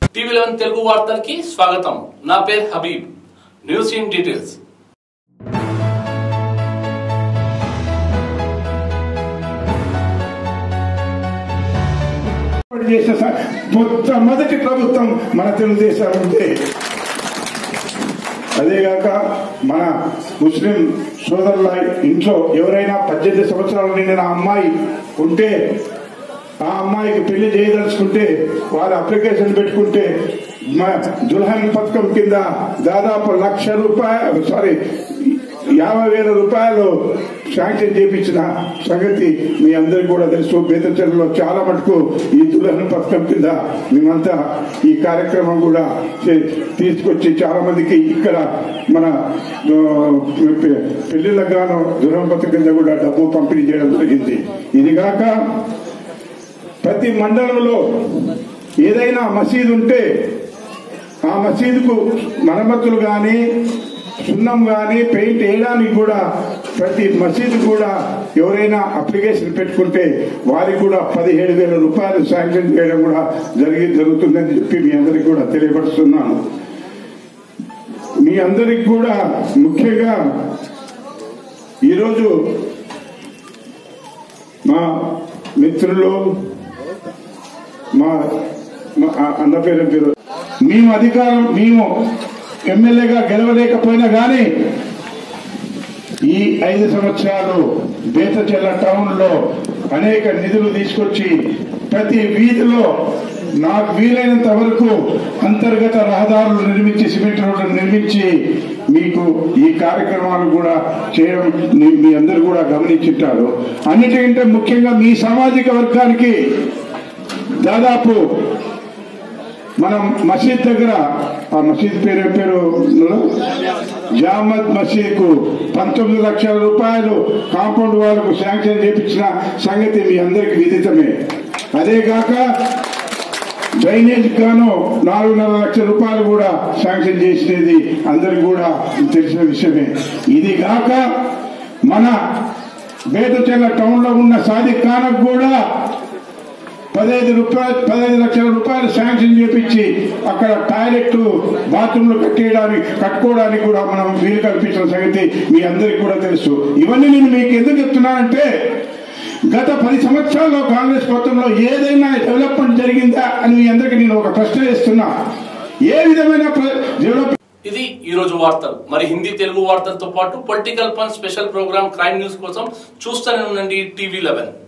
TV eleven Telugu వార్తలకి స్వాగతం నా పేరు హబీబ్ న్యూస్ ఇన్ డీటెయిల్స్ ఏర్పాటు చేసిన స- మొత్తం మొదటి ప్రభుత్వం మన తెలుగుదేశం ఉంటే అదేగాక మన ముస్లిం సోదరుల ఇంట్లో ఎవరైనా పద్దెనిమిది సంవత్సరాలు నిండిన అమ్మాయి ఉంటే ఆ అమ్మాయికి పెళ్లి చేయదలుచుకుంటే వారు అప్లికేషన్ పెట్టుకుంటే మ- దుల్హన్ పథకం కింద దాదాపు లక్ష రూపాయలు సారీ యాభై వేల రూపాయలు శాంక్షన్ చేపించిన సంగతి మీ అందరికీ కూడా తెలుసు బేతచర్లలో చాలా మటుకు ఈ దుల్హన్ పథకం కింద మేమంతా ఈ కార్యక్రమం కూడా చే- తీసుకొచ్చి చాలా మందికి ఇక్కడ మన ఆ, పె- పెళ్లిళ్ళకు గాను దుల్హన్ పథకం కింద కూడా డబ్బు పంపిణీ చేయడం జరిగింది ఇది కాక ప్రతి మండలంలో ఏదైనా మసీదు ఉంటే ఆ మసీదుకు మరమ్మతులు కానీ సున్నం కానీ పెయింట్ వేయడానికి కూడా ప్రతి మసీదు కూడా ఎవరైనా అప్లికేషన్ పెట్టుకుంటే వారికి కూడా పదిహేడు వేల రూపాయలు శాంక్షన్ చేయడం కూడా జరిగి జరుగుతుందని చెప్పి మీ అందరికి కూడా తెలియపరుస్తున్నాను మీ అందరికి కూడా ముఖ్యంగా ఈరోజు మా మిత్రులు మా మా అన్న పేరు ఏం పేరు మేము అధికారం మేము ఎమ్మెల్యేగా గెలవలేకపోయినా కానీ ఈ ఐదు సంవత్సరాలు బేతచెల్ల టౌన్ లో అనేక నిధులు తీసుకొచ్చి ప్రతి వీధిలో నాకు వీలైనంత వరకు అంతర్గత రహదారులు నిర్మించి సిమెంట్ రోడ్లు నిర్మించి మీకు ఈ కార్యక్రమాలు కూడా చేయడం మీ- మీ అందరూ కూడా గమనించుంటారు అన్నిటికంటే ముఖ్యంగా మీ సామాజిక వర్గానికి దాదాపు మనం మసీద్ దగ్గర ఆ మసీద్ పేరు ఏం పేరు జామద్ మసీద్ కు పంతొమ్మిది లక్షల రూపాయలు కాంపౌండ్ వాళ్ళకు శాంక్షన్ చేపించిన సంగతి మీ అందరికి విదితమే అదే కాక డ్రైనేజ్ గాను నాలుగున్నర లక్షల రూపాయలు కూడా శాంక్షన్ చేసినది అందరికి కూడా తెలిసిన విషయమే ఇది కాక మన బేతచెల్ల టౌన్ లో ఉన్న సాదిక్ ఖానకు కూడా పదహైదు రూపాయలు పదహైదు లక్షల రూపాయలు శాంక్షన్ చేపించి అక్కడ టాయిలెట్ బాత్రూంలు కట్టేయడానికి కట్టుకోవడానికి కూడా మనం వీలు కల్పించిన సంగతి మీ అందరికీ కూడా తెలుసు ఇవన్నీ నేను మీకు ఎందుకు చెప్తున్నానంటే గత పది సంవత్సరాల్లో కాంగ్రెస్ ప్రభుత్వంలో ఏదైనా డెవలప్మెంట్ జరిగిందా అని మీ అందరికీ నేను ఒక ప్రశ్న వేస్తున్నా ఏ విధమైన డెవలప్ ఇది ఈ రోజు వార్తలు మరి హిందీ తెలుగు వార్తలతో పాటు పొలిటికల్ పన్ స్పెషల్ ప్రోగ్రామ్ క్రైమ్ న్యూస్ కోసం చూస్తూనే ఉండండి టీవీ లెవెన్